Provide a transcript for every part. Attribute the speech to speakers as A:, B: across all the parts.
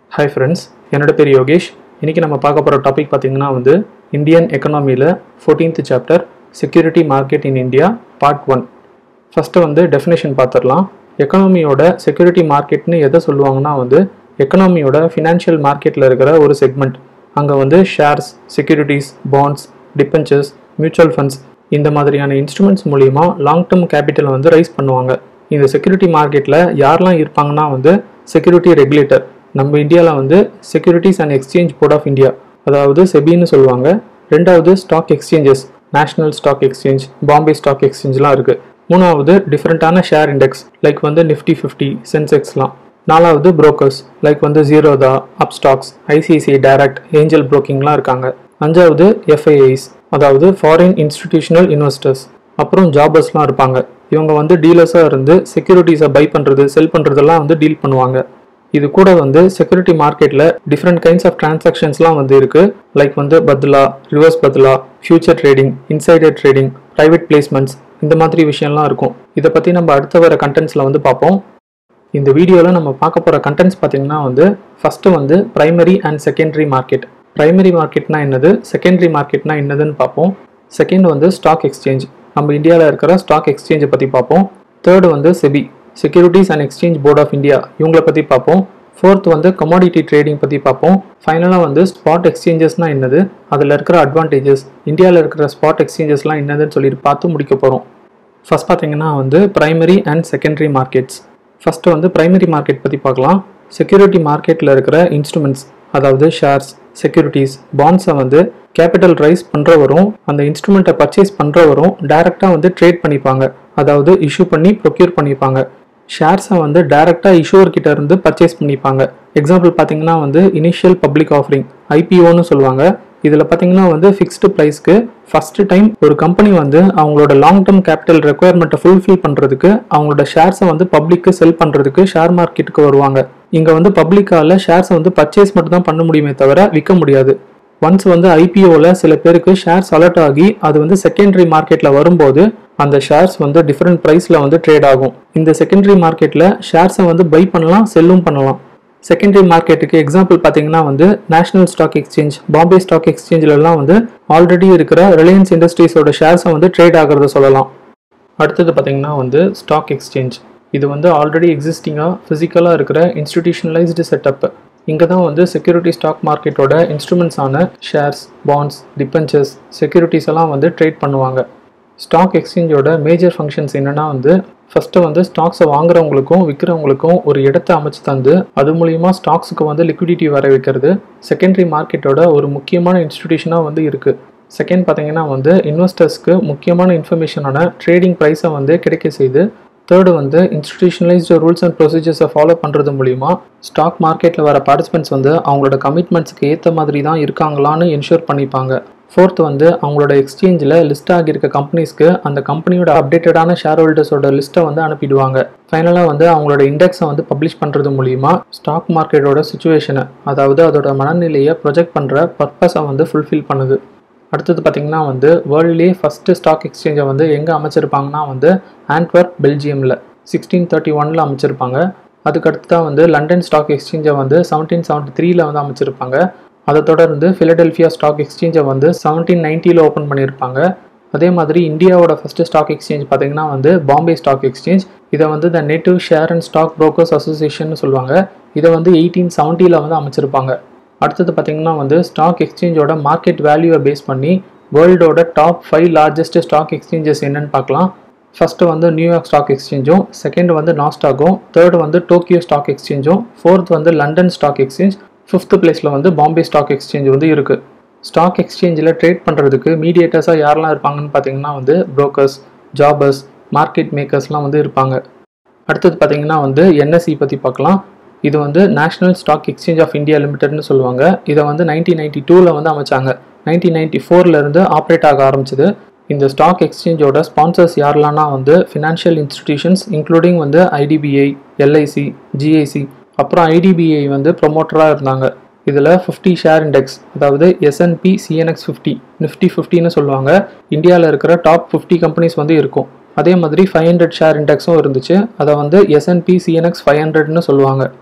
A: hi friends என்னோட பேர் யோகேஷ் இன்றைக்கி நம்ம பார்க்க போகிற டாபிக் பார்த்திங்கன்னா வந்து இந்தியன் எக்கனாமியில் fourteenth chapter security market in India part one first வந்து டெஃபினேஷன் பார்த்துடலாம் எக்கனாமியோட செக்யூரிட்டி மார்க்கெட்னு எதை சொல்லுவாங்கன்னா வந்து எக்கனாமியோட ஃபினான்ஷியல் மார்க்கெட்டில் இருக்கிற ஒரு செக்மெண்ட் அங்கே வந்து shares securities bonds debentures mutual funds இந்த மாதிரியான இன்ஸ்ட்ருமெண்ட்ஸ் மூலிமா லாங் டேர்ம் கேபிட்டல் வந்து ரைஸ் பண்ணுவாங்க இந்த செக்யூரிட்டி மார்க்கெட்டில் யாரெல்லாம் இருப்பாங்கன்னா வந்து செக்யூரிட்டி ரெகுலேட்டர் நம்ம இந்தியாவில் வந்து securities and exchange board of India அதாவது செபின்னு சொல்லுவாங்க ரெண்டாவது stock exchanges national stock exchange Bombay stock எக்ஸ்சேஞ்ச்லாம் இருக்குது மூணாவது டிஃப்ரெண்ட்டான ஷேர் இண்டெக்ஸ் லைக் வந்து நிஃப்டி ஃபிஃப்டி சென்செக்ஸ்லாம் நாலாவது புரோக்கர்ஸ் லைக் வந்து Zerodha Upstox ICICI direct angel புரோக்கிங்லாம் இருக்காங்க அஞ்சாவது எஃப்ஐஐஸ் அதாவது ஃபாரின் இன்ஸ்டிடியூஷனல் இன்வெஸ்டர்ஸ் அப்புறம் ஜாபர்ஸ்லாம் இருப்பாங்க இவங்க வந்து டீலர்ஸாக இருந்து செக்யூரிட்டிஸை பை பண்ணுறது செல் பண்ணுறதெல்லாம் வந்து டீல் பண்ணுவாங்க இது கூட வந்து செக்யூரிட்டி மார்க்கெட்டில் டிஃப்ரெண்ட் கைண்ட்ஸ் ஆஃப் டிரான்சாக்ஷன்ஸ்லாம் வந்து இருக்குது லைக் வந்து badla reverse badla future trading insider trading private placements இந்த மாதிரி விஷயம்லாம் இருக்கும் இதை பற்றி நம்ம அடுத்த வர கண்டென்ட்ஸில் வந்து பார்ப்போம் இந்த வீடியோவில் நம்ம பார்க்க போகிற கண்டென்ட்ஸ் பார்த்தீங்கன்னா வந்து ஃபஸ்ட்டு வந்து primary and secondary market primary மார்க்கெட்னா என்னது செகண்டரி மார்க்கெட்னா என்னதுன்னு பார்ப்போம் செகண்ட் வந்து ஸ்டாக் எக்ஸ்சேஞ்ச் நம்ம இந்தியாவில் இருக்கிற ஸ்டாக் எக்ஸ்சேஞ்சை பற்றி பார்ப்போம் தேர்டு வந்து SEBI securities and exchange board of India இவங்கள பற்றி பார்ப்போம் ஃபோர்த் வந்து கமாடிட்டி ட்ரேடிங் பற்றி பார்ப்போம் ஃபைனலாக வந்து ஸ்பாட் எக்ஸ்சேஞ்சஸ்னால் என்னது அதில் இருக்கிற அட்வான்டேஜஸ் இந்தியாவில் இருக்கிற ஸ்பாட் எக்ஸ்சேஞ்சஸ்லாம் என்னதுன்னு சொல்லிட்டு பார்த்து முடிக்க போகிறோம் ஃபஸ்ட் பார்த்தீங்கன்னா வந்து primary and secondary markets first வந்து பிரைமரி மார்க்கெட் பற்றி பார்க்கலாம் செக்யூரிட்டி மார்க்கெட்டில் இருக்கிற இன்ஸ்ட்ருமெண்ட்ஸ் அதாவது ஷேர்ஸ் செக்யூரிட்டிஸ் பாண்ட்ஸை வந்து கேபிட்டல் ரைஸ் பண்ணுறவரும் அந்த இன்ஸ்ட்ருமெண்ட்டை பர்ச்சேஸ் பண்ணுறவரும் டைரெக்டாக வந்து ட்ரேட் பண்ணிப்பாங்க அதாவது இஷ்யூ பண்ணி ப்ரொக்யூர் பண்ணிப்பாங்க ஷேர்ஸை வந்து டைரெக்டாக இஷ்யூவர் கிட்ட இருந்து பர்ச்சேஸ் பண்ணிப்பாங்க எக்ஸாம்பிள் பார்த்தீங்கன்னா வந்து இனிஷியல் பப்ளிக் ஆஃபரிங் ஐபிஓன்னு சொல்லுவாங்க இதில் பார்த்தீங்கன்னா வந்து ஃபிக்ஸ்டு ப்ரைஸ்க்கு ஃபஸ்ட்டு டைம் ஒரு கம்பெனி வந்து அவங்களோட லாங் டேர்ம் கேபிட்டல் ரெக்குயர்மெண்ட்டை ஃபுல்ஃபில் பண்ணுறதுக்கு அவங்களோட ஷேர்ஸை வந்து பப்ளிக்கு செல் பண்ணுறதுக்கு ஷேர் மார்க்கெட்டுக்கு வருவாங்க இங்கே வந்து பப்ளிக்கால ஷேர்ஸை வந்து பர்ச்சேஸ் மட்டும் தான் பண்ண முடியுமே தவிர விற்க முடியாது ஒன்ஸ் வந்து ஐபிஓவில் சில பேருக்கு ஷேர்ஸ் அலர்ட் ஆகி அது வந்து செகண்டரி மார்க்கெட்டில் வரும்போது அந்த ஷேர்ஸ் வந்து டிஃப்ரெண்ட் ப்ரைஸில் வந்து ட்ரேட் ஆகும் இந்த செகண்டரி மார்க்கெட்டில் ஷேர்ஸை வந்து பை பண்ணலாம் செல்லும் பண்ணலாம் செகண்டரி மார்க்கெட்டுக்கு எக்ஸாம்பிள் பார்த்தீங்கன்னா வந்து national stock exchange Bombay stock எக்ஸ்சேஞ்சிலலாம் வந்து ஆல்ரெடி இருக்கிற ரிலையன்ஸ் இண்டஸ்ட்ரீஸோட ஷேர்ஸை வந்து ட்ரேட் ஆகிறத சொல்லலாம் அடுத்தது பார்த்தீங்கன்னா வந்து ஸ்டாக் எக்ஸ்சேஞ்ச் இது வந்து ஆல்ரெடி எக்ஸிஸ்டிங்காக ஃபிசிக்கலாக இருக்கிற இன்ஸ்டிடியூஷனலைஸ்டு செட்டப் இங்கே தான் வந்து செக்யூரிட்டி ஸ்டாக் மார்க்கெட்டோட இன்ஸ்ட்ருமெண்ட்ஸான ஷேர்ஸ் பாண்ட்ஸ் டிபென்ச்சர்ஸ் செக்யூரிட்டிஸ் எல்லாம் வந்து ட்ரேட் பண்ணுவாங்க ஸ்டாக் எக்ஸ்சேஞ்சோட மேஜர் ஃபங்க்ஷன்ஸ் என்னென்னா வந்து ஃபஸ்ட்டு வந்து ஸ்டாக்ஸை வாங்குறவங்களுக்கும் விற்கிறவங்களுக்கும் ஒரு இடத்த அமைச்சு தந்து அது மூலிமா ஸ்டாக்ஸுக்கு வந்து லிக்விடிட்டி வர வைக்கிறது செகண்டரி மார்க்கெட்டோட ஒரு முக்கியமான இன்ஸ்டிடியூஷனாக வந்து இருக்குது செகண்ட் பார்த்தீங்கன்னா வந்து இன்வெஸ்டர்ஸ்க்கு முக்கியமான இன்ஃபர்மேஷனான ட்ரேடிங் ப்ரைஸை வந்து கிடைக்க செய்து தேர்டு வந்து இன்ஸ்டிடியூஷனலைஸ்டு ரூல்ஸ் அண்ட் ப்ரொசீஜர்ஸை ஃபாலோ பண்ணுறது மூலிமா ஸ்டாக் மார்க்கெட்டில் வர பார்ட்டிசிபென்ட்ஸ் வந்து அவங்களோட கமிட்மெண்ட்ஸ்க்கு ஏற்ற மாதிரி தான் இருக்காங்களான்னு என்ஷூர் பண்ணிப்பாங்க ஃபோர்த் வந்து அவங்களோட எக்ஸ்சேஞ்சில் லிஸ்ட் ஆகியிருக்க கம்பெனிஸ்க்கு அந்த கம்பெனியோட அப்டேட்டடான ஷேர் ஹோல்டர்ஸோட லிஸ்ட்டை வந்து அனுப்பிடுவாங்க ஃபைனலாக வந்து அவங்களோட இண்டெக்ஸை வந்து பப்ளிஷ் பண்ணுறது மூலிமா ஸ்டாக் மார்க்கெட்டோட சுச்சுவேஷனை அதாவது அதோட மனநிலையை ப்ரொஜெக்ட் பண்ணுற பர்பஸை வந்து ஃபுல்ஃபில் பண்ணுது அடுத்தது பார்த்திங்கன்னா வந்து வேர்ல்ட்லேயே ஃபஸ்ட்டு ஸ்டாக் எக்ஸ்சேஞ்சை வந்து எங்கே அமைச்சிருப்பாங்கன்னா வந்து ஆண்ட்வர்ப் பெல்ஜியமில் சிக்ஸ்டீன் தேர்ட்டி ஒனில் அமைச்சிருப்பாங்க அதுக்கடுத்து தான் வந்து லண்டன் ஸ்டாக் எக்ஸ்சேஞ்சை வந்து செவன்டீன் செவன்ட்டி த்ரீல வந்து அமைச்சிருப்பாங்க அதை தொடர்ந்து ஃபிலடெல்ஃபியா ஸ்டாக் எக்ஸ்சேஞ்சை வந்து செவன்டீன் நைன்ட்டியில் ஓப்பன் பண்ணியிருப்பாங்க அதே மாதிரி இந்தியாவோட ஃபஸ்ட்டு ஸ்டாக் எக்ஸ்சேஞ்ச் பார்த்தீங்கன்னா வந்து பாம்பே ஸ்டாக் எக்ஸ்சேஞ்ச் இதை வந்து the native share and stock brokers association சொல்லுவாங்க இதை வந்து எயிட்டீன் செவன்ட்டியில் வந்து அமைச்சிருப்பாங்க அடுத்தது பார்த்தீங்கன்னா வந்து ஸ்டாக் எக்ஸ்சேஞ்சோட மார்க்கெட் வேல்யூவை பேஸ் பண்ணி வேர்ல்டோட top five largest stock exchanges என்னன்னு பார்க்கலாம் ஃபஸ்ட்டு வந்து நியூயார்க் ஸ்டாக் எக்ஸ்சேஞ்சும் செகண்ட் வந்து நாஸ்டாகும் தேர்ட் வந்து டோக்கியோ ஸ்டாக் எக்ஸ்சேஞ்சும் ஃபோர்த் வந்து லண்டன் ஸ்டாக் எக்ஸ்சேஞ்ச் ஃபிஃப்த்து பிளேஸில் வந்து பாம்பே ஸ்டாக் எக்ஸ்சேஞ்ச் வந்து இருக்குது ஸ்டாக் எக்ஸ்சேஞ்சில் ட்ரேட் பண்ணுறதுக்கு மீடியேட்டர்ஸாக யாரெல்லாம் இருப்பாங்கன்னு பார்த்தீங்கன்னா வந்து புரோக்கர்ஸ் ஜாபர்ஸ் மார்க்கெட் மேக்கர்ஸ்லாம் வந்து இருப்பாங்க அடுத்தது பார்த்தீங்கன்னா வந்து என்எஸ்சி பற்றி பார்க்கலாம் இது வந்து national stock exchange of India லிமிடெட்னு சொல்லுவாங்க இதை வந்து நைன்டீன் நைன்டி டூவில் வந்து அமைச்சாங்க நைன்டீன் நைன்டி ஃபோர்லேருந்து ஆப்ரேட் ஆக ஆரம்பிச்சது இந்த ஸ்டாக் எக்ஸ்சேஞ்சோட ஸ்பான்சர்ஸ் யாரெல்லாம்னா வந்து ஃபினான்ஷியல் இன்ஸ்டிடியூஷன்ஸ் இன்க்ளூடிங் வந்து ஐடிபிஐ எல்ஐசி ஜிஐசி அப்புறம் ஐடிபிஐ வந்து ப்ரொமோட்டராக இருந்தாங்க இதில் ஃபிஃப்டி ஷேர் இண்டெக்ஸ் அதாவது எஸ்என்பி சிஎன்எக்ஸ் ஃபிஃப்டி நிஃப்டி ஃபிஃப்டின்னு சொல்லுவாங்க இந்தியாவில் இருக்கிற டாப் ஃபிஃப்டி கம்பெனிஸ் வந்து இருக்கும் அதே மாதிரி ஃபைவ் ஹண்ட்ரட் ஷேர் இண்டெக்ஸும் இருந்துச்சு அதை வந்து எஸ்என்பி சிஎன்எக்ஸ் ஃபைவ் ஹண்ட்ரட்னு சொல்லுவாங்க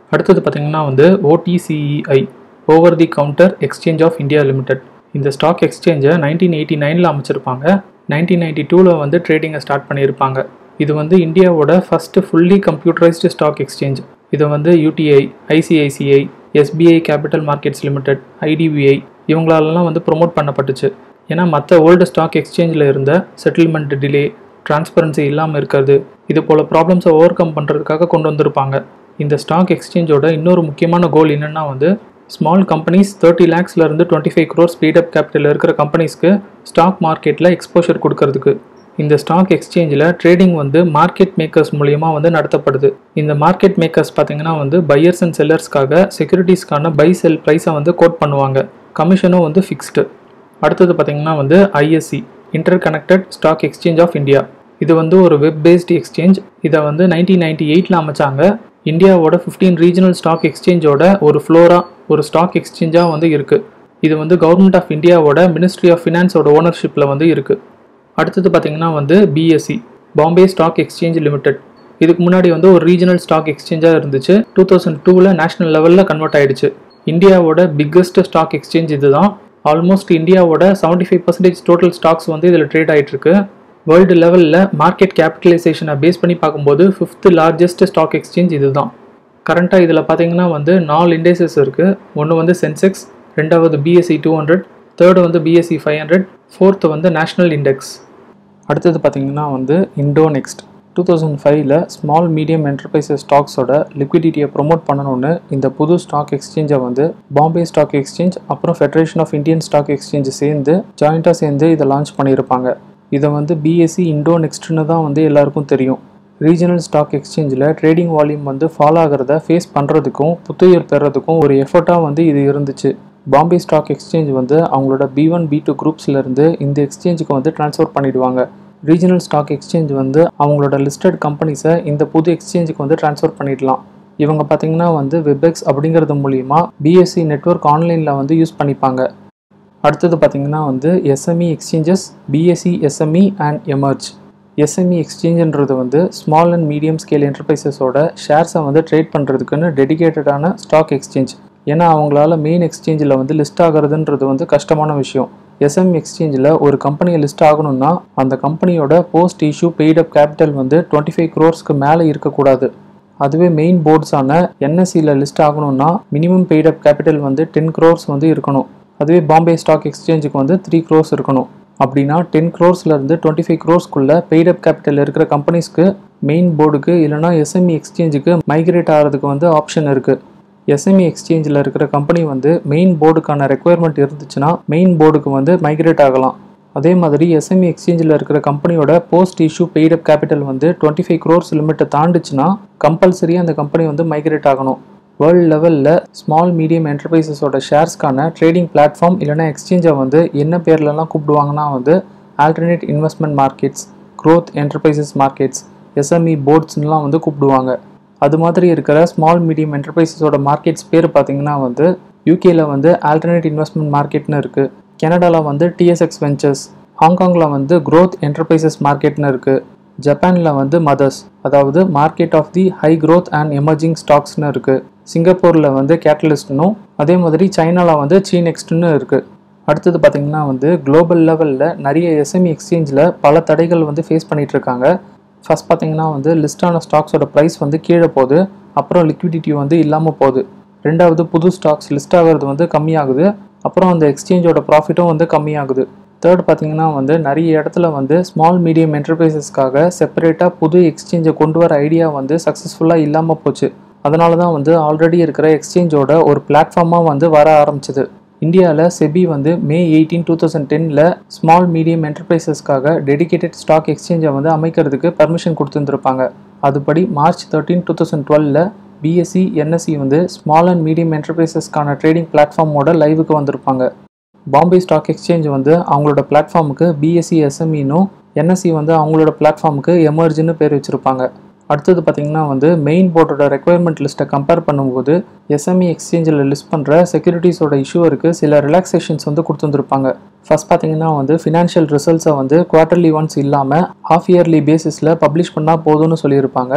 A: அடுத்தது பார்த்தீங்கன்னா வந்து OTCEI over the counter exchange of India limited இந்த ஸ்டாக் எக்ஸ்சேஞ்சை நைன்டீன் எயிட்டி நைனில் அமைச்சிருப்பாங்க நைன்டீன் நைன்டி டூவில் வந்து ட்ரேடிங்கை ஸ்டார்ட் பண்ணியிருப்பாங்க இது வந்து இந்தியாவோட first fully computerised stock exchange இதை வந்து UTI ICICI SBI capital markets limited IDBI இவங்களாலலாம் வந்து ப்ரொமோட் பண்ணப்பட்டுச்சு ஏன்னா மற்ற ஓல்டு ஸ்டாக் எக்ஸ்சேஞ்சில் இருந்த செட்டில்மெண்ட் டிலே டிரான்ஸ்பரன்சி இல்லாமல் இருக்கிறது இது போல் ப்ராப்ளம்ஸை ஓவர் கம் பண்ணுறதுக்காக கொண்டு வந்திருப்பாங்க இந்த ஸ்டாக் எக்ஸ்சேஞ்சோட இன்னொரு முக்கியமான கோல் என்னென்னா வந்து ஸ்மால் கம்பெனிஸ் தேர்ட்டி லேக்ஸ்லேருந்து twenty five crore paid up capital இருக்கிற கம்பெனிஸ்க்கு ஸ்டாக் மார்க்கெட்டில் எக்ஸ்போஷர் கொடுக்கறதுக்கு இந்த ஸ்டாக் எக்ஸ்சேஞ்சில் ட்ரேடிங் வந்து மார்க்கெட் மேக்கர்ஸ் மூலியமா வந்து நடத்தப்படுது இந்த மார்க்கெட் மேக்கர்ஸ் பார்த்தீங்கன்னா வந்து பையர்ஸ் அண்ட் செல்லர்ஸ்க்காக செக்யூரிட்டிஸ்க்கான பை செல் ப்ரைஸை வந்து கோட் பண்ணுவாங்க கமிஷனும் வந்து ஃபிக்ஸ்டு அடுத்தது பார்த்தீங்கன்னா வந்து ISE interconnected stock exchange of India இது வந்து ஒரு வெப் பேஸ்ட் எக்ஸ்சேஞ்ச் இதை வந்து நைன்டீன் நைன்டி எயிட்டில் அமைச்சாங்க இந்தியாவோட ஃபிஃப்டீன் ரீஜனல் ஸ்டாக் எக்ஸ்சேஞ்சோட ஒரு ஃப்ளோரா ஒரு ஸ்டாக் எக்ஸ்சேஞ்சாக வந்து இருக்குது இது வந்து கவர்மெண்ட் ஆஃப் இந்தியாவோட மினிஸ்ட்ரி ஆஃப் ஃபினான்ஸோட ஓனர்ஷிப்பில் வந்து இருக்குது அடுத்தது பார்த்தீங்கன்னா வந்து BSE Bombay stock exchange limited இதுக்கு முன்னாடி வந்து ஒரு ரீஜனல் ஸ்டாக் எக்ஸ்சேஞ்சாக இருந்துச்சு டூ தௌசண்ட் டூவில் நேஷனல் லெவலில் கன்வெர்ட் ஆயிடுச்சு இந்தியாவோட பிக்கஸ்ட் ஸ்டாக் எக்ஸ்சேஞ்ச் இதுதான் ஆல்மோஸ்ட் இந்தியாவோட seventy five percentage total stocks வந்து இதில் ட்ரேட் ஆகிட்டு இருக்கு வேர்ல்டு லெவலில் மார்க்கெட் கேபிட்டலைசேஷனை பேஸ் பண்ணி பார்க்கும்போது ஃபிஃப்த் லார்ஜஸ்ட் ஸ்டாக் எக்ஸ்சேஞ்ச் இதுதான் கரண்ட்டாக இதில் பார்த்தீங்கன்னா வந்து நாலு இண்டேசஸ் இருக்குது ஒன்று வந்து சென்செக்ஸ் ரெண்டாவது பிஎஸ்சி டூ ஹண்ட்ரட் தேர்டு வந்து பிஎஸ்சி ஃபைவ் ஹண்ட்ரட் ஃபோர்த்து வந்து நேஷ்னல் இண்டெக்ஸ் அடுத்தது பார்த்தீங்கன்னா வந்து இண்டோ நெக்ஸ்ட் டூ தௌசண்ட் ஃபைவ்ல ஸ்மால் மீடியம் என்டர்பிரைசஸ் ஸ்டாக்ஸோட லிக்விடிட்டியை ப்ரொமோட் பண்ணணும்னு இந்த புது ஸ்டாக் எக்ஸ்சேஞ்சை வந்து பாம்பே ஸ்டாக் எக்ஸ்சேஞ்ச் அப்புறம் federation of Indian stock exchange சேர்ந்து ஜாயிண்ட்டாக சேர்ந்து இதை லான்ச் பண்ணியிருப்பாங்க இதை வந்து பிஎஸ்சி இண்டோ நெக்ஸ்ட்னு தான் வந்து எல்லாருக்கும் தெரியும் ரீஜனல் ஸ்டாக் எக்ஸ்சேஞ்சில் ட்ரேடிங் வால்யூம் வந்து ஃபாலோ ஆகிறத ஃபேஸ் பண்ணுறதுக்கும் புத்துயிர் பெறதுக்கும் ஒரு எஃபர்ட்டாக வந்து இது இருந்துச்சு பாம்பே ஸ்டாக் எக்ஸ்சேஞ்ச் வந்து அவங்களோட பி ஒன் பி டூ குரூப்ஸ்லேருந்து இந்த எக்ஸ்சேஞ்சுக்கு வந்து ட்ரான்ஸ்ஃபர் பண்ணிடுவாங்க ரீஜனல் ஸ்டாக் எக்ஸ்சேஞ்ச் வந்து அவங்களோட லிஸ்டட் கம்பெனிஸை இந்த புது எக்ஸ்சேஞ்சுக்கு வந்து ட்ரான்ஸ்ஃபர் பண்ணிடலாம் இவங்க பார்த்தீங்கன்னா வந்து வெப்எக்ஸ் அப்படிங்கிறது மூலிமா பிஎஸ்சி நெட்ஒர்க் ஆன்லைனில் வந்து யூஸ் பண்ணிப்பாங்க அடுத்தது பார்த்தீங்கன்னா வந்து SME exchanges BSE SME and emerge SME எக்ஸ்சேஞ்சுன்றது வந்து ஸ்மால் அண்ட் மீடியம் ஸ்கேல் என்டர்பிரைசஸோட ஷேர்ஸை வந்து ட்ரேட் பண்ணுறதுக்குன்னு டெடிகேட்டடான ஸ்டாக் எக்ஸ்சேஞ்ச் ஏன்னா அவங்களால மெயின் எக்ஸ்சேஞ்சில் வந்து லிஸ்ட் ஆகிறதுன்றது வந்து கஷ்டமான விஷயம் எஸ்எம் எக்ஸ்சேஞ்சில் ஒரு கம்பெனியை லிஸ்ட் ஆகணும்னா அந்த கம்பெனியோட post issue paid up capital வந்து டுவெண்ட்டி ஃபைவ் க்ரோர்ஸ்க்கு மேலே இருக்கக்கூடாது அதுவே மெயின் போர்ட்ஸான என்எஸ்சியில் லிஸ்ட் ஆகணும்னா மினிமம் பெய்ட் அப் கேபிட்டல் வந்து டென் க்ரோர்ஸ் வந்து இருக்கணும் அதுவே பாம்பே ஸ்டாக் எக்ஸ்சேஞ்சுக்கு வந்து த்ரீ க்ரோர்ஸ் இருக்கணும் அப்படின்னா டென் க்ரோர்ஸ்லேருந்து டுவெண்ட்டி ஃபைவ் க்ரோர்ஸ்க்குள்ளே பெய்ட் அப் கேபிட்டல் இருக்கிற கம்பெனிஸ்க்கு மெயின் போர்டுக்கு இல்லைனா எஸ்எம்இ எக்ஸ்சேஞ்சுக்கு மைக்ரேட் ஆகிறதுக்கு வந்து ஆப்ஷன் இருக்குது எஸ்எம்இ எக்ஸ்சேஞ்சில் இருக்கிற கம்பெனி வந்து மெயின் போர்டுக்கான ரெக்குயர்மெண்ட் இருந்துச்சுன்னா மெயின் போர்டுக்கு வந்து மைக்ரேட் ஆகலாம் அதே மாதிரி எஸ்எம்இ எக்ஸ்சேஞ்சில் இருக்கிற கம்பெனியோட post issue paid up capital வந்து டுவெண்ட்டி ஃபைவ் க்ரோர்ஸ் லிமிட்டை தாண்டுச்சுன்னா கம்பல்சரியாக அந்த கம்பெனி வந்து மைக்ரேட் ஆகணும் வேர்ல்டு லெவலில் ஸ்மால் மீடியம் என்டர்பிரைசஸோட ஷேர்ஸ்க்கான ட்ரேடிங் பிளாட்ஃபார்ம் இல்லைனா எக்ஸ்சேஞ்சை வந்து என்ன பேர்லலாம் கூப்பிடுவாங்கன்னா வந்து alternate investment markets growth enterprises markets SME போர்ட்ஸ்லாம் வந்து கூப்பிடுவாங்க அது மாதிரி இருக்கிற ஸ்மால் மீடியம் என்டர்பிரைசஸோட மார்க்கெட்ஸ் பேர் பார்த்தீங்கன்னா வந்து யூகேல வந்து ஆல்டர்னேட் இன்வெஸ்ட்மெண்ட் மார்க்கெட்னு இருக்குது கனடாவில் வந்து டிஎஸ்எக்ஸ் வெஞ்சர்ஸ் ஹாங்காங்கில் வந்து க்ரோத் என்டர்பிரைசஸ் மார்க்கெட்னு இருக்குது ஜப்பானில் வந்து மதர்ஸ் அதாவது market of the high growth and emerging ஸ்டாக்ஸ்னு இருக்குது சிங்கப்பூரில் வந்து கேட்டலிஸ்ட்னும் அதே மாதிரி சைனாவில் வந்து சீனெக்ஸ்ட்னு இருக்குது அடுத்தது பார்த்திங்கன்னா வந்து குளோபல் லெவலில் நிறைய எஸ்எம்இ எக்ஸ்சேஞ்சில் பல தடைகள் வந்து ஃபேஸ் பண்ணிகிட்டு இருக்காங்க ஃபஸ்ட் பார்த்தீங்கன்னா வந்து லிஸ்டான ஸ்டாக்ஸோட ப்ரைஸ் வந்து கீழே போகுது அப்புறம் லிக்விடிட்டி வந்து இல்லாமல் போகுது ரெண்டாவது புது ஸ்டாக்ஸ் லிஸ்ட் ஆகிறது வந்து கம்மியாகுது அப்புறம் அந்த எக்ஸ்சேஞ்சோட ப்ராஃபிட்டும் வந்து கம்மியாகுது தேர்ட் பார்த்தீங்கன்னா வந்து நிறைய இடத்துல வந்து ஸ்மால் மீடியம் என்டர்பிரைசஸ்க்காக செப்பரேட்டாக புது எக்ஸ்சேஞ்சை கொண்டு வர ஐடியா வந்து சக்ஸஸ்ஃபுல்லாக இல்லாமல் போச்சு அதனால தான் வந்து ஆல்ரெடி இருக்கிற எக்ஸ்சேஞ்சோட ஒரு பிளாட்ஃபார்மாக வந்து வர ஆரம்பிச்சது இந்தியாவில் செபி வந்து மே எயிட்டீன் டூ தௌசண்ட் டெனில் ஸ்மால் மீடியம் என்டர்பிரைசஸ்க்காக டெடிகேட்டட் ஸ்டாக் எக்ஸ்சேஞ்சை வந்து அமைக்கிறதுக்கு பர்மிஷன் கொடுத்துருந்துருப்பாங்க அதுபடி மார்ச் தேர்ட்டீன் டூ தௌசண்ட் டுவெலில் பிஎஸ்சி என்எஸ்சி வந்து ஸ்மால் அண்ட் மீடியம் என்டர்பிரைசஸ்க்கான ட்ரேடிங் பிளாட்ஃபார்மோட லைவுக்கு வந்திருப்பாங்க பாம்பே ஸ்டாக் எக்ஸ்சேஞ்ச் வந்து அவங்களோட பிளாட்ஃபார்முக்கு பிஎஸ்சி எஸ்எம்இனும் என்எஸ்சி வந்து அவங்களோட பிளாட்ஃபார்முக்கு எமர்ஜின்னு பேர் வச்சுருப்பாங்க அடுத்தது பார்த்தீங்கன்னா வந்து மெயின் போர்டோட ரெக்குயர்மெண்ட் லிஸ்ட்டை கம்பேர் பண்ணும்போது எஸ்எம்இ எக்ஸ்சேஞ்சில் லிஸ்ட் பண்ணுற செக்யூரிட்டிஸோட இஷ்யூவருக்கு சில ரிலாக்ஸேஷன்ஸ் வந்து கொடுத்துருந்துருப்பாங்க ஃபர்ஸ்ட் பார்த்தீங்கன்னா வந்து ஃபினான்ஷியல் ரிசல்ட்ஸை வந்து குவார்ட்டர்லி ஒன்ஸ் இல்லாமல் ஹாஃப் இயர்லி பேசிஸில் பப்ளிஷ் பண்ணால் போதும்னு சொல்லியிருப்பாங்க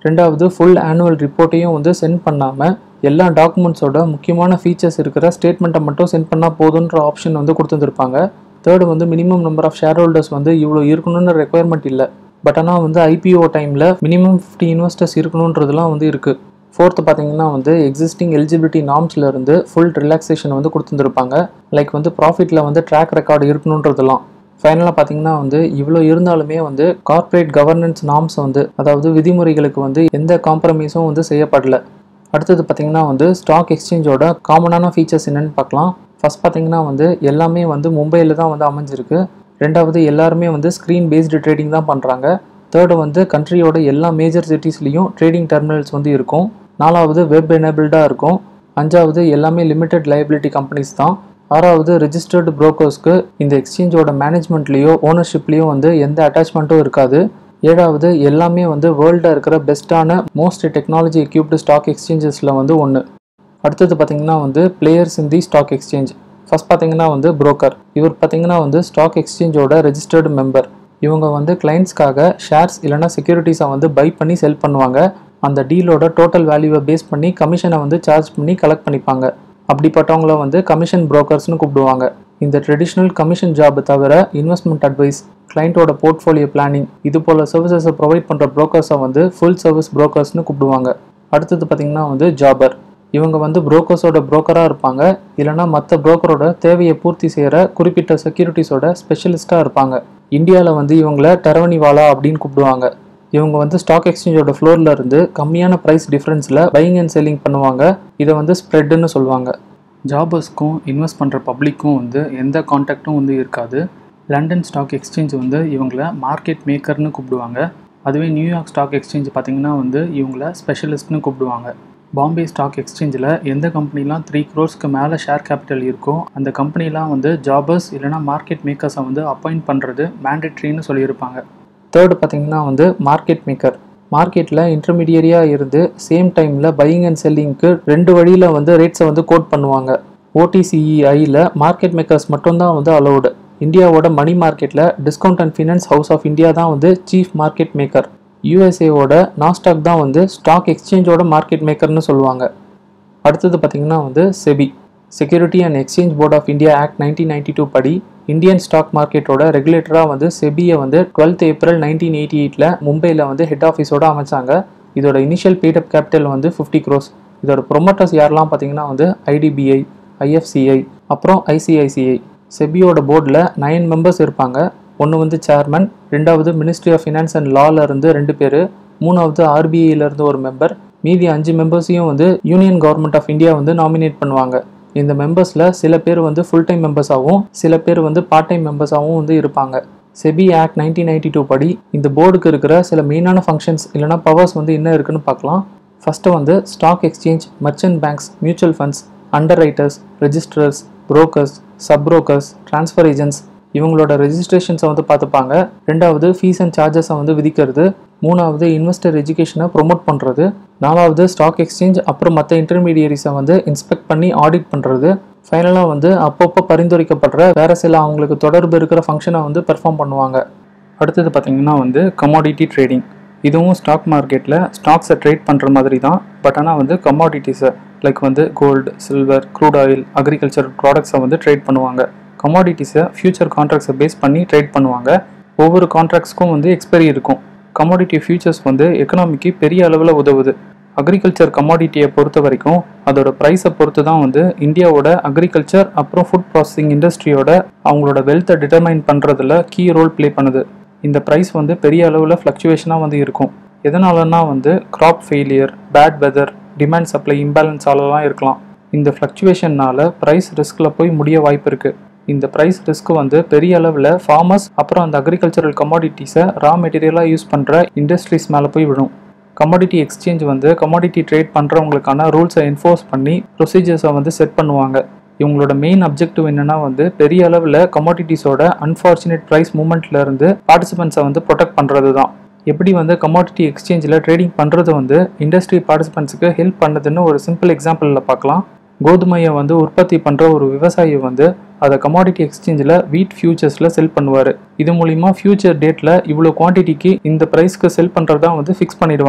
A: ரெண்டாவது ஃபுல் ஆனுவல் ரிப்போர்ட்டையும் வந்து சென்ட் பண்ணாமல் எல்லா டாக்குமெண்ட்ஸோட முக்கியமான ஃபீச்சர்ஸ் இருக்கிற ஸ்டேட்மெண்ட்டை மட்டும் சென்ட் பண்ணால் போதுன்ற ஆப்ஷன் வந்து கொடுத்துருந்துருப்பாங்க தேர்டு வந்து minimum number of shareholders வந்து இவ்வளோ இருக்கணும்னு ரெக்குயர்மெண்ட் இல்லை பட் ஆனால் வந்து ஐபிஓ டைமில் மினிமம் ஃபிஃப்டி இன்வெஸ்டர்ஸ் இருக்கணுன்றதுலாம் வந்து இருக்குது ஃபோர்த்து பார்த்தீங்கன்னா வந்து எக்ஸிஸ்டிங் எலிஜிபிலிட்டி நார்ம்ஸ்ல இருந்து ஃபுல் ரிலாக்ஸேஷன் வந்து கொடுத்துருப்பாங்க லைக் வந்து ப்ராஃபிட்டில் வந்து ட்ராக் ரெக்கார்டு இருக்கணுன்றதெல்லாம் ஃபைனலாக பார்த்தீங்கன்னா வந்து இவ்வளோ இருந்தாலுமே வந்து கார்ப்பரேட் கவர்னன்ஸ் நார்ம்ஸ் வந்து அதாவது விதிமுறைகளுக்கு வந்து எந்த காம்ப்ரமைஸும் வந்து செய்யப்படல அடுத்தது பார்த்தீங்கன்னா வந்து ஸ்டாக் எக்ஸ்சேஞ்சோட காமனான ஃபீச்சர்ஸ் என்னென்னு பார்க்கலாம் ஃபர்ஸ்ட் பார்த்தீங்கன்னா வந்து எல்லாமே வந்து மும்பையில் தான் வந்து அமைஞ்சிருக்கு ரெண்டாவது எல்லாருமே வந்து ஸ்க்ரீன் பேஸ்டு ட்ரேடிங் தான் பண்ணுறாங்க தேர்டு வந்து கண்ட்ரியோட எல்லா மேஜர் சிட்டிஸ்லேயும் ட்ரேடிங் டெர்மினல்ஸ் வந்து இருக்கும் நாலாவது வெப் எனேபிள்டாக இருக்கும் அஞ்சாவது எல்லாமே லிமிடெட் லைபிலிட்டி கம்பெனிஸ் தான் ஆறாவது ரெஜிஸ்டர்டு புரோக்கர்ஸ்க்கு இந்த எக்ஸ்சேஞ்சோட மேனேஜ்மெண்ட்லேயோ ஓனர்ஷிப்லேயோ வந்து எந்த அட்டாச்மெண்ட்டும் இருக்காது ஏழாவது எல்லாமே வந்து வேர்ல்டில் இருக்கிற பெஸ்ட்டான மோஸ்ட் டெக்னாலஜி எக்யூப்டு ஸ்டாக் எக்ஸ்சேஞ்சஸில் வந்து ஒன்று அடுத்தது பார்த்தீங்கன்னா வந்து players in the stock exchange first பார்த்தீங்கன்னா வந்து புரோக்கர் இவர் பார்த்தீங்கன்னா வந்து ஸ்டாக் எக்ஸ்சேஞ்சோட ரெஜிஸ்டர்டு மெம்பர் இவங்க வந்து கிளைண்ட்ஸ்க்காக ஷேர்ஸ் இல்லைனா செக்யூரிட்டிஸை வந்து பை பண்ணி செல் பண்ணுவாங்க அந்த டீலோட டோட்டல் வேல்யூவை பேஸ் பண்ணி கமிஷனை வந்து சார்ஜ் பண்ணி கலெக்ட் பண்ணிப்பாங்க அப்படிப்பட்டவங்கள வந்து கமிஷன் புரோக்கர்ஸ்னு கூப்பிடுவாங்க இந்த ட்ரெடிஷ்னல் கமிஷன் ஜாப் தவிர இன்வெஸ்ட்மெண்ட் அட்வைஸ் கிளைண்ட்டோட போர்ட்ஃபோலியோ பிளானிங் இது போல் சர்வீசஸை ப்ரொவைட் பண்ணுற ப்ரோக்கர்ஸை வந்து ஃபுல் சர்வீஸ் புரோக்கர்ஸ்னு கூப்பிடுவாங்க அடுத்தது பார்த்திங்கன்னா வந்து ஜாபர் இவங்க வந்து புரோக்கர்ஸோட புரோக்கராக இருப்பாங்க இல்லைனா மற்ற புரோக்கரோட தேவையை பூர்த்தி செய்கிற குறிப்பிட்ட செக்யூரிட்டிஸோட ஸ்பெஷலிஸ்ட்டாக இருப்பாங்க இந்தியாவில் வந்து இவங்கள டெரவனிவாலா அப்படின்னு கூப்பிடுவாங்க இவங்க வந்து ஸ்டாக் எக்ஸ்சேஞ்சோட ஃப்ளோரில் இருந்து கம்மியான ப்ரைஸ் டிஃப்ரென்ஸில் பையிங் அண்ட் செல்லிங் பண்ணுவாங்க இதை வந்து ஸ்ப்ரெட்டுன்னு சொல்லுவாங்க ஜாபர்ஸ்க்கும் இன்வெஸ்ட் பண்ணுற பப்ளிக்கும் வந்து எந்த கான்டாக்டும் வந்து இருக்காது லண்டன் ஸ்டாக் எக்ஸ்சேஞ்ச் வந்து இவங்கள மார்க்கெட் மேக்கர்னு கூப்பிடுவாங்க அதுவே நியூயார்க் ஸ்டாக் எக்ஸ்சேஞ்ச் பார்த்திங்கன்னா வந்து இவங்கள ஸ்பெஷலிஸ்ட்னு கூப்பிடுவாங்க பாம்பே ஸ்டாக் எக்ஸ்சேஞ்சில் எந்த கம்பெனிலாம் த்ரீ க்ரோர்ஸ்க்கு மேலே ஷேர் கேபிட்டல் இருக்கோ அந்த கம்பெனிலாம் வந்து ஜாபர்ஸ் இல்லைனா மார்க்கெட் மேக்கர்ஸை வந்து அப்பாயிண்ட் பண்ணுறது மேண்டேட்ரின்னு சொல்லியிருப்பாங்க தேர்டு பார்த்தீங்கன்னா வந்து மார்க்கெட் மேக்கர் மார்க்கெட்டில் இன்டர்மீடியரியாக இருந்து சேம் டைமில் பையிங் அண்ட் செல்லிங்க்கு ரெண்டு வழியில் வந்து ரேட்ஸை வந்து கோட் பண்ணுவாங்க ஓடிசிஇஐயில் மார்க்கெட் மேக்கர்ஸ் மட்டும்தான் வந்து அலௌடு இந்தியாவோட மணி மார்க்கெட்டில் discount and finance house of India தான் வந்து சீஃப் மார்க்கெட் மேக்கர் யூஎஸ்ஏவோட நாஸ்டாக் தான் வந்து ஸ்டாக் எக்ஸ்சேஞ்சோட மார்க்கெட் மேக்கர்னு சொல்லுவாங்க அடுத்தது பார்த்திங்கன்னா வந்து SEBI security and exchange board of India act nineteen ninety two படி இந்தியன் ஸ்டாக் மார்க்கெட்டோட ரெகுலேட்டராக வந்து செபியை வந்து டுவெல்த் ஏப்ரல் நைன்டீன் எயிட்டி எயிட்டில் மும்பையில் வந்து ஹெட் ஆஃபீஸோட அமைச்சாங்க இதோட இனிஷியல் பேடப் கேபிட்டல் வந்து ஃபிஃப்டி க்ரோஸ் இதோட ப்ரொமோட்டர்ஸ் யாரெல்லாம் பார்த்தீங்கன்னா வந்து ஐடிபிஐ ஐஎஃப்சிஐ அப்புறம் ஐசிஐசிஐ செபியோட போர்டில் நைன் மெம்பர்ஸ் இருப்பாங்க ஒன்று வந்து சேர்மன் ரெண்டாவது மினிஸ்ட்ரி ஆஃப் ஃபினான்ஸ் அண்ட் லால இருந்து ரெண்டு பேர் மூணாவது ஆர்பிஐல இருந்து ஒரு மெம்பர் மீதி அஞ்சு மெம்பர்ஸையும் வந்து யூனியன் கவர்மெண்ட் ஆஃப் இந்தியா வந்து நாமினேட் பண்ணுவாங்க இந்த மெம்பர்ஸில் சில பேர் வந்து ஃபுல் டைம் மெம்பர்ஸாகவும் சில பேர் வந்து பார்ட் டைம் மெம்பர்ஸாகவும் வந்து இருப்பாங்க SEBI act nineteen ninety two படி இந்த போர்டுக்கு இருக்கிற சில மெயினான ஃபங்க்ஷன்ஸ் இல்லைனா பவர்ஸ் வந்து என்ன இருக்குன்னு பார்க்கலாம் ஃபஸ்ட்டு வந்து stock exchange merchant banks mutual funds underwriters registrars brokers sub brokers transfer agents இவங்களோட ரெஜிஸ்ட்ரேஷன்ஸை வந்து பார்த்துப்பாங்க ரெண்டாவது ஃபீஸ் அண்ட் சார்ஜஸை வந்து விதிக்கிறது மூணாவது இன்வெஸ்டர் எஜுகேஷனை ப்ரொமோட் பண்ணுறது நாலாவது ஸ்டாக் எக்ஸ்சேஞ்ச் அப்புறம் மற்ற இன்டர்மீடியரிஸை வந்து இன்ஸ்பெக்ட் பண்ணி ஆடிட் பண்ணுறது ஃபைனலாக வந்து அப்பப்போ பரிந்துரைக்கப்படுற வேறு சில அவங்களுக்கு தொடர்பு இருக்கிற ஃபங்க்ஷனை வந்து பெர்ஃபார்ம் பண்ணுவாங்க அடுத்தது பார்த்திங்கன்னா வந்து கமாடிட்டி ட்ரேடிங் இதுவும் ஸ்டாக் மார்க்கெட்டில் ஸ்டாக்ஸை ட்ரேட் பண்ணுற மாதிரி தான் பட் ஆனால் வந்து கமாடிட்டிஸை லைக் வந்து gold silver crude oil agriculture ப்ராடக்ட்ஸை வந்து ட்ரேட் பண்ணுவாங்க கமாடிட்டிஸை ஃபியூச்சர் கான்ட்ராக்ட்ஸை பேஸ் பண்ணி ட்ரேட் பண்ணுவாங்க ஒவ்வொரு கான்ட்ராக்ட்ஸ்க்கும் வந்து எக்ஸ்பைரி இருக்கும் கமாடிட்டி ஃபியூச்சர்ஸ் வந்து எக்கனாமிக்கு பெரிய அளவில் உதவுது அக்ரிகல்ச்சர் கமாடிட்டியை பொறுத்த வரைக்கும் அதோட ப்ரைஸை பொறுத்து தான் வந்து இந்தியாவோட அக்ரிகல்ச்சர் அப்புறம் ஃபுட் ப்ராசஸிங் இண்டஸ்ட்ரியோட அவங்களோட வெல்த்தை டிட்டர்மைன் பண்ணுறதுல கீ ரோல் ப்ளே பண்ணுது இந்த ப்ரைஸ் வந்து பெரிய அளவில் ஃப்ளக்சுவேஷனாக வந்து இருக்கும் எதனாலன்னா வந்து crop failure bad weather demand supply இம்பேலன்ஸாலலாம் இருக்கலாம் இந்த ஃப்ளக்சுவேஷன்னால ப்ரைஸ் ரிஸ்கில் போய் முடிய வாய்ப்பு இருக்குது இந்த ப்ரைஸ் ரிஸ்க் வந்து பெரிய அளவில் ஃபார்மர்ஸ் அப்புறம் அந்த அக்ரிகல்ச்சரல் கமாடிட்டிஸை ரா மெட்டீரியலாக யூஸ் பண்ணுற இண்டஸ்ட்ரீஸ் மேலே போய் விடும் கமாடிட்டி எக்ஸ்சேஞ்ச் வந்து கமாடிட்டி ட்ரேட் பண்ணுறவங்களுக்கான ரூல்ஸை என்ஃபோர்ஸ் பண்ணி ப்ரொசீஜர்ஸை வந்து செட் பண்ணுவாங்க இவங்களோட மெயின் அப்ஜெக்டிவ் என்னன்னா வந்து பெரிய அளவில் கமாடிட்டிஸோட அன்ஃபார்ச்சுனேட் ப்ரைஸ் மூமெண்ட்ல இருந்து பார்ட்டிசிபென்ட்ஸை வந்து ப்ரொடெக்ட் பண்ணுறது தான் எப்படி வந்து கமாடிட்டி எக்ஸ்சேஞ்சில் ட்ரேடிங் பண்ணுறது வந்து இண்டஸ்ட்ரி பார்ட்டிசிபென்ட்ஸுக்கு ஹெல்ப் பண்ணுதுன்னு ஒரு சிம்பிள் எக்ஸாம்பிளில் பார்க்கலாம் கோதுமையை வந்து உற்பத்தி பண்ணுற ஒரு விவசாயி வந்து அதை கமாடிட்டி எக்ஸ்சேஞ்சில் வீட் ஃபியூச்சர்ஸில் செல் பண்ணுவார் இது மூலிமா ஃபியூச்சர் டேட்டில் இவ்வளோ குவான்டிட்டிக்கு இந்த ப்ரைஸ்க்கு செல் பண்ணுறதா வந்து ஃபிக்ஸ் பண்ணிடுவாங்க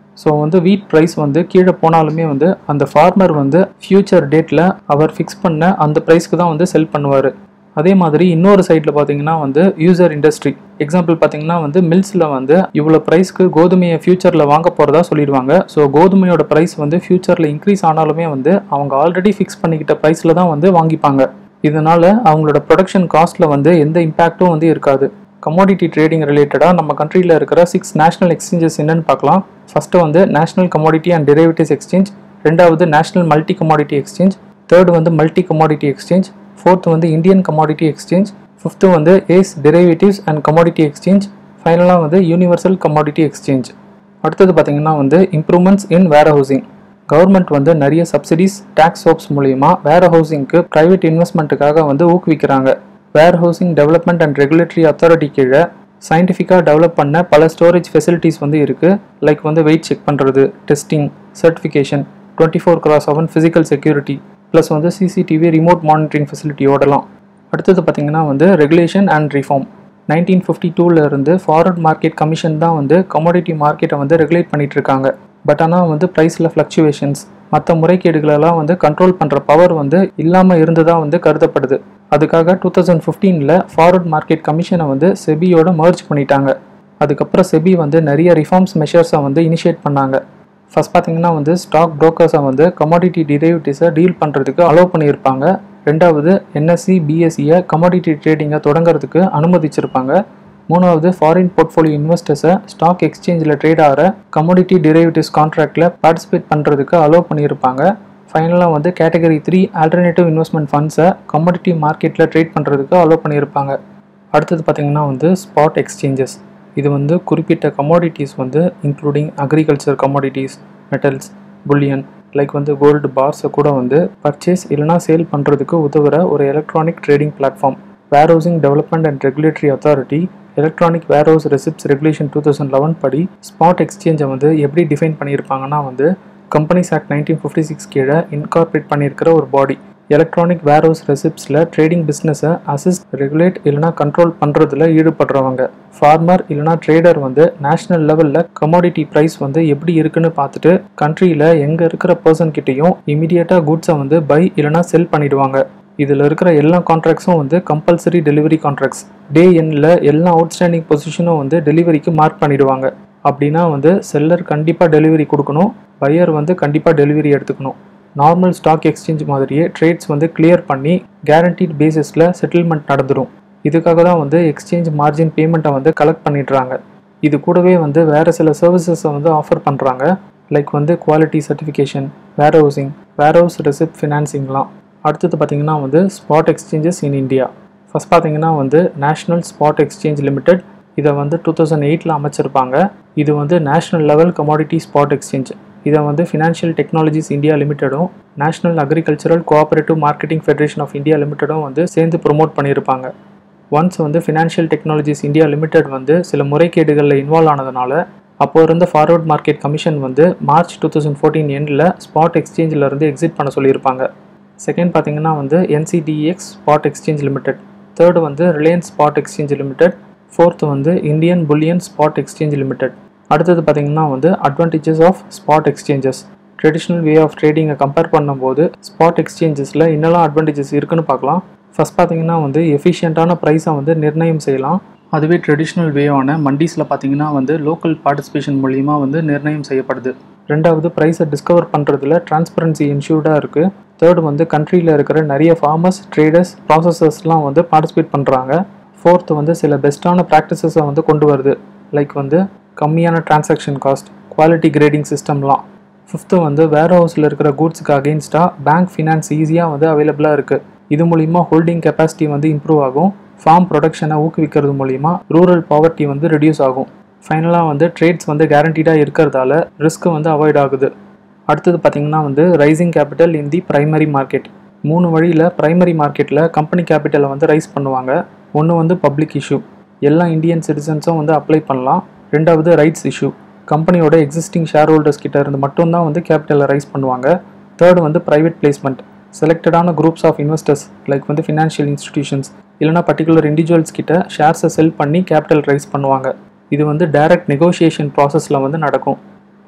A: ஸோ வந்து வீட் ப்ரைஸ் வந்து கீழே போனாலுமே வந்து அந்த ஃபார்மர் வந்து ஃப்யூச்சர் டேட்டில் அவர் ஃபிக்ஸ் பண்ண அந்த ப்ரைஸ்க்கு தான் வந்து செல் பண்ணுவார் அதே மாதிரி இன்னொரு சைடில் பார்த்தீங்கன்னா வந்து யூசர் இண்டஸ்ட்ரி எக்ஸாம்பிள் பார்த்தீங்கன்னா வந்து மில்ஸில் வந்து இவ்வளோ ப்ரைஸ்க்கு கோதுமையை ஃபியூச்சரில் வாங்க போகிறதா சொல்லிடுவாங்க ஸோ கோதுமையோட ப்ரைஸ் வந்து ஃபியூச்சரில் இன்க்ரீஸ் ஆனாலுமே வந்து அவங்க ஆல்ரெடி ஃபிக்ஸ் பண்ணிக்கிட்ட ப்ரைஸில் தான் வந்து வாங்கிப்பாங்க இதனால அவங்களோட ப்ரொடக்ஷன் காஸ்ட்டில் வந்து எந்த இம்பேக்ட்டும் வந்து இருக்காது கமோடிட்டி ட்ரேடிங் ரிலேட்டடாக நம்ம கண்ட்ரியில் இருக்கிற சிக்ஸ் நேஷனல் எக்ஸ்சேஞ்சஸ் என்னன்னு பார்க்கலாம் ஃபஸ்ட்டு வந்து national commodity and derivatives exchange ரெண்டாவது national multi commodity exchange third வந்து மல்டி கமோடிட்டி எக்ஸ்சேஞ்ச் ஃபோர்த் வந்து இந்தியன் கமாடிட்டி எக்ஸ்சேஞ்ச் ஃபிஃப்த்து வந்து ace derivatives and commodity exchange ஃபைனலாக வந்து யூனிவர்சல் கமாடிட்டி எக்ஸ்சேஞ்ச் அடுத்தது பார்த்தீங்கன்னா வந்து improvements in warehousing government வந்து நிறைய சப்சிடிஸ் டேக்ஸ் சோப்ஸ் மூலியமாக வேர் ஹவுசிங்க்கு ப்ரைவேட் இன்வெஸ்ட்மெண்ட்டுக்காக வந்து ஊக்குவிக்கிறாங்க warehousing development and regulatory authority கீழே சயின்டிஃபிக்காக டெவலப் பண்ண பல ஸ்டோரேஜ் ஃபெசிலிட்டிஸ் வந்து இருக்குது லைக் வந்து வெயிட் செக் பண்ணுறது testing certification twenty four cross seven physical security plus வந்து சிசிடிவி ரிமோட் மானிட்டரிங் ஃபெசிலிட்டியோடலாம் அடுத்தது பார்த்தீங்கன்னா வந்து regulation and reform nineteen fifty டூவில் இருந்து ஃபார்வர்ட் மார்க்கெட் கமிஷன் தான் வந்து கமோடிட்டி மார்க்கெட்டை வந்து ரெகுலேட் பண்ணிட்டு இருக்காங்க பட் ஆனால் வந்து ப்ரைஸில் ஃப்ளக்சுவேஷன்ஸ் மற்ற முறைகேடுகளெல்லாம் வந்து கண்ட்ரோல் பண்ணுற பவர் வந்து இல்லாமல் இருந்ததாக வந்து கருதப்படுது அதுக்காக டூ தௌசண்ட் ஃபிஃப்டீனில் ஃபார்வர்ட் மார்க்கெட் கமிஷனை வந்து செபியோட மர்ஜ் பண்ணிட்டாங்க அதுக்கப்புறம் செபி வந்து நிறைய ரிஃபார்ம்ஸ் மெஷர்ஸை வந்து இனிஷியேட் பண்ணாங்க ஃபர்ஸ்ட் பார்த்தீங்கன்னா வந்து ஸ்டாக் புரோக்கர்ஸை வந்து கமாடிட்டி டிரைவேட்டிவ்ஸை டீல் பண்ணுறதுக்கு அலோவ் பண்ணியிருப்பாங்க ரெண்டாவது என்எஸ்சி பிஎஸ்சியை கமாடிட்டி ட்ரேடிங்கை தொடங்குறதுக்கு அனுமதிச்சிருப்பாங்க மூணாவது ஃபாரின் போர்ட்ஃபோலியோ இன்வெஸ்டர்ஸை ஸ்டாக் எக்ஸ்சேஞ்சில் ட்ரேட் ஆகிற கமோடிட்டி டெரிவேட்டிவ்ஸ் கான்ட்ராக்டில் பார்ட்டிசிபேட் பண்ணுறதுக்கு அலோவ் பண்ணியிருப்பாங்க ஃபைனலாக வந்து கேட்டகரி த்ரீ ஆல்டர்னேட்டிவ் இன்வெஸ்ட்மெண்ட் ஃபண்ட்ஸை கமோடிட்டி மார்க்கெட்டில் ட்ரேட் பண்ணுறதுக்கு அலோவ் பண்ணியிருப்பாங்க அடுத்தது பார்த்திங்கன்னா வந்து ஸ்பாட் எக்ஸ்சேஞ்சஸ் இது வந்து குறிப்பிட்ட கமோடிட்டிஸ் வந்து including agriculture commodities metals bullion like வந்து கோல்டு பார்ஸை கூட வந்து பர்ச்சேஸ் இல்லைனா சேல் பண்ணுறதுக்கு உதவுற ஒரு electronic trading platform warehousing development and regulatory authority electronic warehouse receipts regulation two thousand eleven படி ஸ்பாட் எக்ஸ்சேஞ்சை வந்து எப்படி டிஃபைன் பண்ணியிருப்பாங்கன்னா வந்து companies act nineteen fifty six கீழே இன்கார்பரேட் பண்ணியிருக்கிற ஒரு பாடி எலக்ட்ரானிக் வேர்ஹவுஸ் ரெசிப்ட்ஸில் ட்ரேடிங் பிஸ்னஸை அசிஸ்ட் ரெகுலேட் இல்லைனா கண்ட்ரோல் பண்ணுறதுல ஈடுபடுறவங்க ஃபார்மர் இல்லைனா ட்ரேடர் வந்து நேஷனல் லெவலில் கமோடிட்டி ப்ரைஸ் வந்து எப்படி இருக்குன்னு பார்த்துட்டு கண்ட்ரியில் எங்கே இருக்கிற பர்சன் கிட்டேயும் இமீடியட்டாக குட்ஸை வந்து பை இல்லைனா செல் பண்ணிடுவாங்க இதில் இருக்கிற எல்லா கான்ட்ராக்ட்ஸும் வந்து கம்பல்சரி டெலிவரி கான்ட்ராக்ட்ஸ் டே எண்ணில் எல்லா அவுட்ஸ்டாண்டிங் பொசிஷனும் வந்து டெலிவரிக்கு மார்க் பண்ணிடுவாங்க அப்படின்னா வந்து செல்லர் கண்டிப்பாக டெலிவரி கொடுக்கணும் பையர் வந்து கண்டிப்பாக டெலிவரி எடுத்துக்கணும் நார்மல் ஸ்டாக் எக்ஸ்சேஞ்ச் மாதிரியே ட்ரேட்ஸ் வந்து கிளியர் பண்ணி கேரண்டீட் பேசிஸில் செட்டில்மெண்ட் நடந்துடும் இதுக்காக தான் வந்து எக்ஸ்சேஞ்ச் மார்ஜின் பேமெண்ட்டை வந்து கலெக்ட் பண்ணிடுறாங்க இது கூடவே வந்து வேறு சில சர்வீசஸை வந்து ஆஃபர் பண்ணுறாங்க லைக் வந்து quality certification warehousing warehouse receipt ஃபினான்சிங்லாம் அடுத்தது பார்த்திங்கன்னா வந்து spot exchanges in India first பார்த்தீங்கன்னா வந்து நேஷ்னல் ஸ்பாட் எக்ஸ்சேஞ்ச் லிமிடெட் இதை வந்து டூ தௌசண்ட் எயிட்டில் அமைச்சிருப்பாங்க இது வந்து national level commodity spot exchange இதை வந்து ஃபினான்ஷியல் டெக்னாலஜிஸ் இந்தியா லிமிட்டடும் national agricultural cooperative marketing federation of India லிமிட்டடும் வந்து சேர்ந்து ப்ரொமோட் பண்ணியிருப்பாங்க ஒன்ஸ் வந்து ஃபினான்ஷியல் டெக்னாலஜிஸ் இந்தியா லிமிடெட் வந்து சில முறைகேடுகளில் இன்வால்வ் ஆனதுனால அப்போ இருந்த ஃபார்வர்ட் மார்க்கெட் கமிஷன் வந்து மார்ச் டூ தௌசண்ட் ஃபோர்டீன் எண்டில் ஸ்பாட் எக்ஸ்சேஞ்சில் இருந்து எக்ஸிட் பண்ண சொல்லியிருப்பாங்க செகண்ட் பார்த்தீங்கன்னா வந்து NCDEX spot exchange limited third வந்து Reliance spot exchange limited fourth வந்து Indian bullion spot exchange limited அடுத்தது பார்த்தீங்கன்னா வந்து advantages of spot exchanges traditional way of ட்ரேடிங்கை கம்பேர் பண்ணும்போது ஸ்பாட் எக்ஸ்சேஞ்சஸில் என்னெல்லாம் அட்வான்டேஜஸ் இருக்குன்னு பார்க்கலாம் ஃபஸ்ட் பார்த்தீங்கன்னா வந்து எஃபிஷியண்ட்டான ப்ரைஸை வந்து நிர்ணயம் செய்யலாம் அதுவே ட்ரெடிஷ்னல் வேவான மண்டீஸில் பார்த்தீங்கன்னா வந்து லோக்கல் பார்ட்டிசிபேஷன் மூலிமா வந்து நிர்ணயம் செய்யப்படுது ரெண்டாவது ப்ரைஸை டிஸ்கவர் பண்ணுறதுல டிரான்ஸ்பரன்சி இன்ஷூர்டாக இருக்குது தேர்டு வந்து கண்ட்ரியில் இருக்கிற நிறைய ஃபார்மர்ஸ் ட்ரேடர்ஸ் ப்ராசஸர்ஸ்லாம் வந்து பார்ட்டிசிபேட் பண்ணுறாங்க ஃபோர்த்து வந்து சில பெஸ்ட்டான ப்ராக்டிசஸை வந்து கொண்டு வருது லைக் வந்து கம்மியான டிரான்சாக்ஷன் காஸ்ட் குவாலிட்டி கிரேடிங் சிஸ்டம்லாம் ஃபிஃப்த்து வந்து வேர் ஹவுஸில் இருக்கிற கூட்ஸுக்கு அகெயின்ஸ்டாக பேங்க் ஃபினான்ஸ் ஈஸியாக வந்து அவைலபிளாக இருக்குது இது மூலிமா ஹோல்டிங் கெப்பாசிட்டி வந்து இம்ப்ரூவ் ஆகும் ஃபார்ம் ப்ரொடக்ஷனை ஊக்குவிக்கிறது மூலிமா ரூரல் பாவர்ட்டி வந்து ரெடியூஸ் ஆகும் ஃபைனலாக வந்து ட்ரேட்ஸ் வந்து கேரண்டீடாக இருக்கிறதால ரிஸ்க் வந்து அவாய்ட் ஆகுது அடுத்தது பார்த்திங்கன்னா வந்து raising capital in the primary market மூணு வழியில் ப்ரைமரி மார்க்கெட்டில் கம்பெனி கேபிட்டலை வந்து ரைஸ் பண்ணுவாங்க ஒன்று வந்து பப்ளிக் இஷ்யூ எல்லா இந்தியன் சிட்டிசன்ஸும் வந்து அப்ளை பண்ணலாம் ரெண்டாவது ரைட்ஸ் இஷ்யூ கம்பெனியோட எக்ஸிஸ்டிங் ஷேர் ஹோல்டர்ஸ் கிட்ட இருந்து மட்டும்தான் வந்து கேபிட்டலை ரைஸ் பண்ணுவாங்க தேர்டு வந்து ப்ரைவேட் பிளேஸ்மெண்ட் செலக்டடான குரூப்ஸ் ஆஃப் இன்வெஸ்டர்ஸ் லைக் வந்து ஃபினான்ஷியல் இன்ஸ்டிடியூஷன்ஸ் இல்லைனா பர்டிகுலர் இண்டிவிஜுவல்ஸ் கிட்ட ஷேர்ஸை செல் பண்ணி கேபிட்டல் ரைஸ் பண்ணுவாங்க இது வந்து டைரக்ட் நெகோஷியேஷன் ப்ராசஸில் வந்து நடக்கும்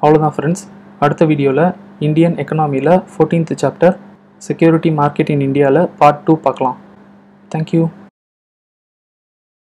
A: அவ்வளோதான் ஃப்ரெண்ட்ஸ் அடுத்த வீடியோவில் இந்தியன் எக்கனாமியில் fourteenth chapter security market in இந்தியாவில் பார்ட் டூ பார்க்கலாம் தேங்க்யூ